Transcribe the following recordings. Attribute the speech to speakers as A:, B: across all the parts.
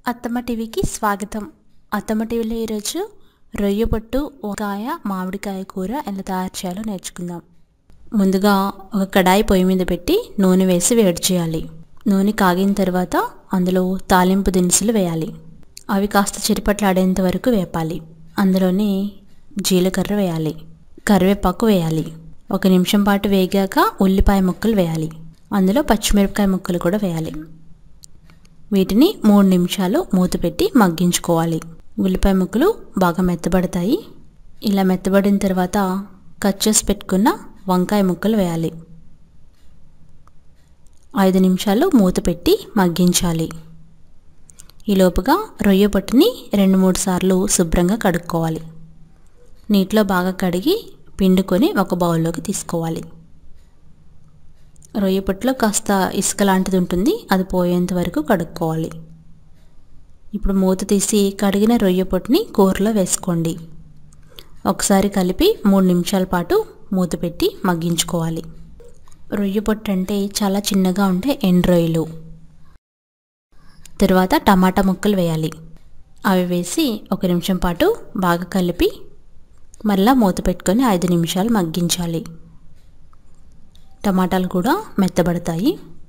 A: అత్తమ్మ టీవీకి స్వాగతం అత్తమ్మ టీవీలో ఈరోజు రొయ్య పొట్టు వంకాయ మామిడికాయ కూర ఎలా తయారు చేయాలో నేర్చుకుందాం ముందుగా ఒక కడాయి పొయ్యి మీద పెట్టి నూనె వేసి వేడి చేయాలి నూనె కాగిన తర్వాత అందులో తాలింపు దినుసులు వేయాలి అవి కాస్త చిరుపట్లాడేంత వరకు వేపాలి అందులోనే జీలకర్ర వేయాలి కరివేపాకు వేయాలి ఒక నిమిషం పాటు వేగాక ఉల్లిపాయ ముక్కలు వేయాలి అందులో పచ్చిమిరపకాయ ముక్కలు కూడా వేయాలి వీటిని మూడు నిమిషాలు మూత పెట్టి మగ్గించుకోవాలి ఉల్లిపాయ ముక్కలు బాగా మెత్తబడతాయి ఇలా మెత్తబడిన తర్వాత కట్ చేసి పెట్టుకున్న వంకాయ ముక్కలు వేయాలి ఐదు నిమిషాలు మూత పెట్టి మగ్గించాలి ఈలోపుగా రొయ్య పట్టుని రెండు మూడు సార్లు శుభ్రంగా కడుక్కోవాలి నీటిలో బాగా కడిగి పిండుకొని ఒక బౌల్లోకి తీసుకోవాలి రొయ్య పొట్టులో కాస్త ఇసుక లాంటిది ఉంటుంది అది పోయేంత వరకు కడుక్కోవాలి ఇప్పుడు మూత తీసి కడిగిన రొయ్య పొట్టుని కూరలో వేసుకోండి ఒకసారి కలిపి మూడు నిమిషాల పాటు మూత పెట్టి మగ్గించుకోవాలి రొయ్య పొట్టు అంటే చాలా చిన్నగా ఉంటే ఎండు రొయ్యలు తర్వాత టమాటా ముక్కలు వేయాలి అవి వేసి ఒక నిమిషం పాటు బాగా కలిపి మళ్ళీ మూత పెట్టుకొని ఐదు నిమిషాలు మగ్గించాలి టమాటాలు కూడా మెత్తబడతాయి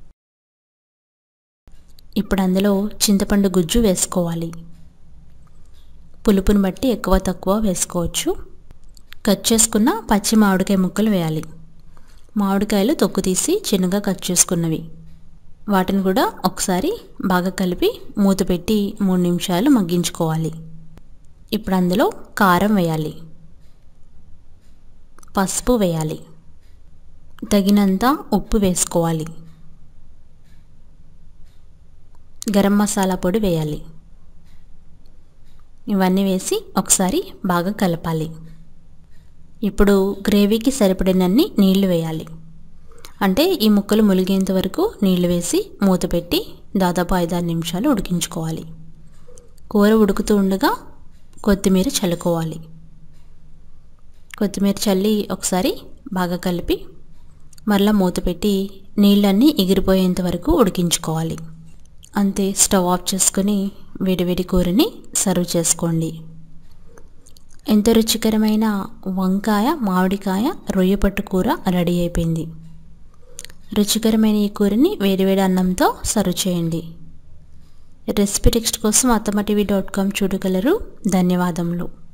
A: ఇప్పుడు అందులో చింతపండు గుజ్జు వేసుకోవాలి పులుపుని బట్టి ఎక్కువ తక్కువ వేసుకోవచ్చు కట్ చేసుకున్న పచ్చి మామిడికాయ ముక్కలు వేయాలి మామిడికాయలు తొక్కు తీసి చిన్నగా కట్ చేసుకున్నవి వాటిని కూడా ఒకసారి బాగా కలిపి మూత పెట్టి మూడు నిమిషాలు మగ్గించుకోవాలి ఇప్పుడు అందులో కారం వేయాలి పసుపు వేయాలి తగినంత ఉప్పు వేసుకోవాలి గరం మసాలా పొడి వేయాలి ఇవన్నీ వేసి ఒకసారి బాగా కలపాలి ఇప్పుడు గ్రేవీకి సరిపడినన్ని నీళ్లు వేయాలి అంటే ఈ ముక్కలు ములిగేంత వరకు నీళ్లు వేసి మూత పెట్టి దాదాపు ఐదారు నిమిషాలు ఉడికించుకోవాలి కూర ఉడుకుతూ ఉండగా కొత్తిమీర చల్లుకోవాలి కొత్తిమీర చల్లి ఒకసారి బాగా కలిపి మరలా మూత పెట్టి నీళ్ళన్నీ ఎగిరిపోయేంత వరకు ఉడికించుకోవాలి అంతే స్టవ్ ఆఫ్ చేసుకొని వేడివేడి కూరని సర్వ్ చేసుకోండి ఎంతో రుచికరమైన వంకాయ మామిడికాయ రొయ్యపట్టు కూర రెడీ అయిపోయింది రుచికరమైన ఈ కూరని వేడివేడి అన్నంతో సర్వ్ చేయండి రెసిపీ టెక్స్ట్ కోసం అత్తమ్మ టీవీ డాట్ కామ్ చూడగలరు ధన్యవాదములు